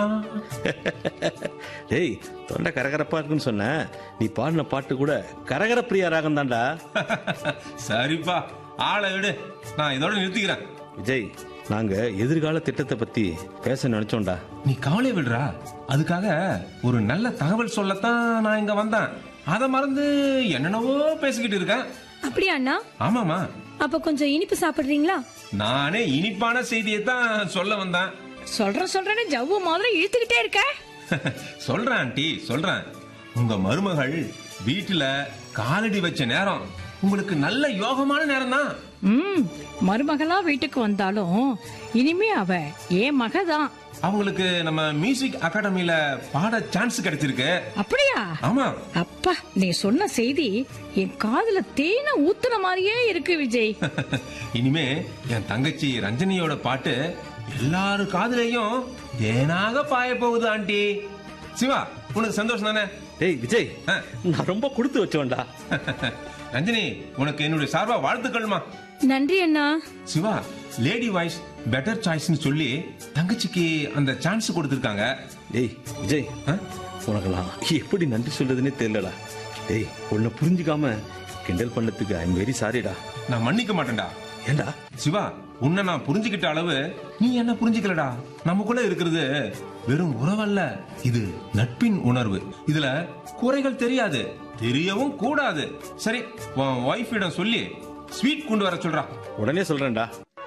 டேய் தொண்டை கரகரப்பா இருக்குன்னு சொன்ன நீ பாடின பாட்டு கூட கரகர பிரியா ராகம் தான்டா சரிப்பா ஆளை விடு நான் இதோட நிறுத்திக்கிறேன் விஜய் நாங்க எதிர்கால திட்டத்தை பத்தி பேச நினைச்சோம்டா நீ கவலை விடுறா அதுக்காக ஒரு நல்ல தகவல் சொல்லத்தான் நான் இங்க வந்தேன் அதை மறந்து என்னென்னவோ பேசிக்கிட்டு இருக்கேன் அப்படியா அண்ணா ஆமாமா அப்ப கொஞ்சம் இனிப்பு சாப்பிடுறீங்களா நானே இனிப்பான செய்தியை தான் சொல்ல வந்தேன் சொல்ற சொல்றேன்னு ஜவ்வு மாதிரி இழுத்துக்கிட்டே இருக்க சொல்றேன் ஆண்டி சொல்றேன் உங்க மருமகள் வீட்டுல காலடி வச்ச நேரம் உங்களுக்கு நல்ல யோகமான நேரம் தான் ம் மருமகளா வீட்டுக்கு வந்தாலும் இனிமே அவ ஏன் மக தான் அவங்களுக்கு நம்ம மியூசிக் அகாடமில பாட சான்ஸ் கிடைச்சிருக்கு அப்படியா ஆமா அப்பா நீ சொன்ன செய்தி என் காதுல தேனை ஊத்துன மாதிரியே இருக்கு விஜய் இனிமே என் தங்கச்சி ரஞ்சனியோட பாட்டு எல்லாரு காதுலயும் தேனாக பாய போகுது ஆண்டி சிவா உனக்கு சந்தோஷம் தானே டேய் விஜய் ஆ. நான் ரொம்ப கொடுத்து வச்சோம்டா ரஞ்சனி உனக்கு என்னுடைய சார்பா வாழ்த்துக்கள்மா நன்றி அண்ணா சிவா லேடி வாய்ஸ் பெட்டர் சாய்ஸ்னு சொல்லி தங்கச்சிக்கு அந்த சான்ஸ் கொடுத்துருக்காங்க டேய் விஜய் ஆ? உனக்கெல்லாம் எப்படி நன்றி சொல்றதுன்னே தெரியலடா டேய் உன்னை புரிஞ்சுக்காம கிண்டல் பண்ணதுக்கு ஐ எம் வெரி சாரிடா நான் மன்னிக்க மாட்டேன்டா ஏண்டா சிவா உன்னை நான் புரிஞ்சுக்கிட்ட அளவு நீ என்ன புரிஞ்சுக்கலடா நமக்குள்ள இருக்கிறது வெறும் உறவல்ல இது நட்பின் உணர்வு இதுல குறைகள் தெரியாது தெரியவும் கூடாது சரி உன் ஒய்ஃபிடம் சொல்லி ஸ்வீட் கொண்டு வர சொல்றா உடனே சொல்றேன்டா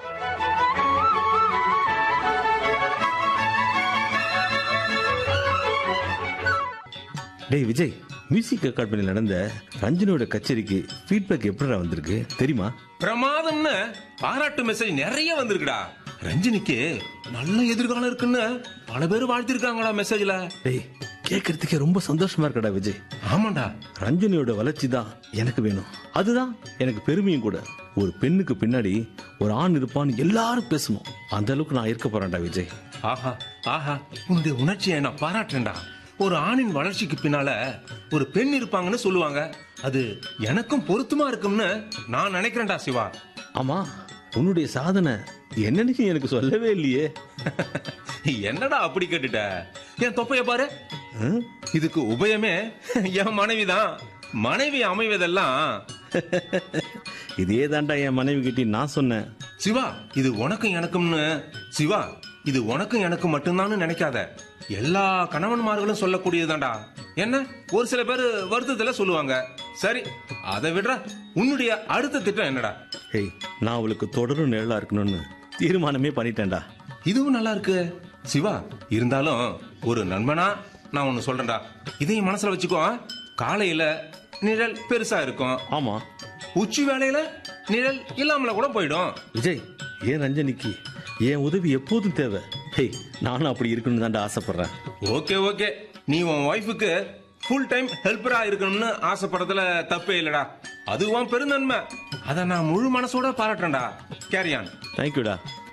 டேய் விஜய் மியூசிக் அகாடமியில் நடந்த ரஞ்சனியோட கச்சேரிக்கு ஃபீட்பேக் எப்படிடா வந்திருக்கு தெரியுமா பிரமாதம்னு பாராட்டு மெசேஜ் நிறைய வந்திருக்குடா ரஞ்சினிக்கு நல்ல எதிர்காலம் இருக்குன்னு பல பேர் வாழ்த்திருக்காங்களா மெசேஜ்ல டேய் கேட்கறதுக்கே ரொம்ப சந்தோஷமா இருக்கடா விஜய் ஆமாண்டா ரஞ்சனியோட வளர்ச்சி தான் எனக்கு வேணும் அதுதான் எனக்கு பெருமையும் கூட ஒரு பெண்ணுக்கு பின்னாடி ஒரு ஆண் இருப்பான்னு எல்லாரும் பேசணும் அந்த அளவுக்கு நான் இருக்க போறேன்டா விஜய் ஆஹா ஆஹா உன்னுடைய உணர்ச்சியை நான் பாராட்டுறேன்டா ஒரு ஆணின் வளர்ச்சிக்கு பின்னால ஒரு பெண் இருப்பாங்கன்னு சொல்லுவாங்க அது எனக்கும் பொருத்தமா இருக்கும்னு நான் நினைக்கிறேன்டா சிவா ஆமா உன்னுடைய சாதனை என்னன்னு எனக்கு சொல்லவே இல்லையே என்னடா அப்படி கேட்டுட்ட என் தொப்பைய பாரு ஆ? இதுக்கு உபயமே என் மனைவிதான் மனைவி அமைவதெல்லாம் இதே தாண்டா என் மனைவி கிட்ட நான் சொன்னேன் சிவா இது உனக்கும் எனக்கும்னு சிவா இது உனக்கும் எனக்கும் மட்டும்தான் நினைக்காத எல்லா கணவன்மார்களும் சொல்லக்கூடியதுதான்டா என்ன ஒரு சில பேர் வருத்தத்துல சொல்லுவாங்க சரி அதை விடுற உன்னுடைய அடுத்த திட்டம் என்னடா ஏய் நான் அவளுக்கு தொடரும் நிழலா இருக்கணும்னு தீர்மானமே பண்ணிட்டேன்டா இதுவும் நல்லா இருக்கு சிவா இருந்தாலும் ஒரு நண்பனா நான் ஒன்னு சொல்றேன்டா இதையும் மனசுல வச்சுக்கோ காலையில நிழல் பெருசா இருக்கும் ஆமா உச்சி வேலையில நிழல் இல்லாமல கூட போயிடும் விஜய் ஏன் ரஞ்சனிக்கு என் உதவி எப்போதும் தேவை ஹேய் நானும் அப்படி இருக்கணும்னு தான்டா ஆசைப்படுறேன் ஓகே ஓகே நீ உன் ஒய்ஃபுக்கு ஃபுல் டைம் ஹெல்ப்பரா இருக்கணும்னு ஆசைப்படுறதுல தப்பே இல்லடா அது உன் பெருந்தன்மை அதை நான் முழு மனசோட பாராட்டுறேன்டா கேரியான் தேங்க்யூடா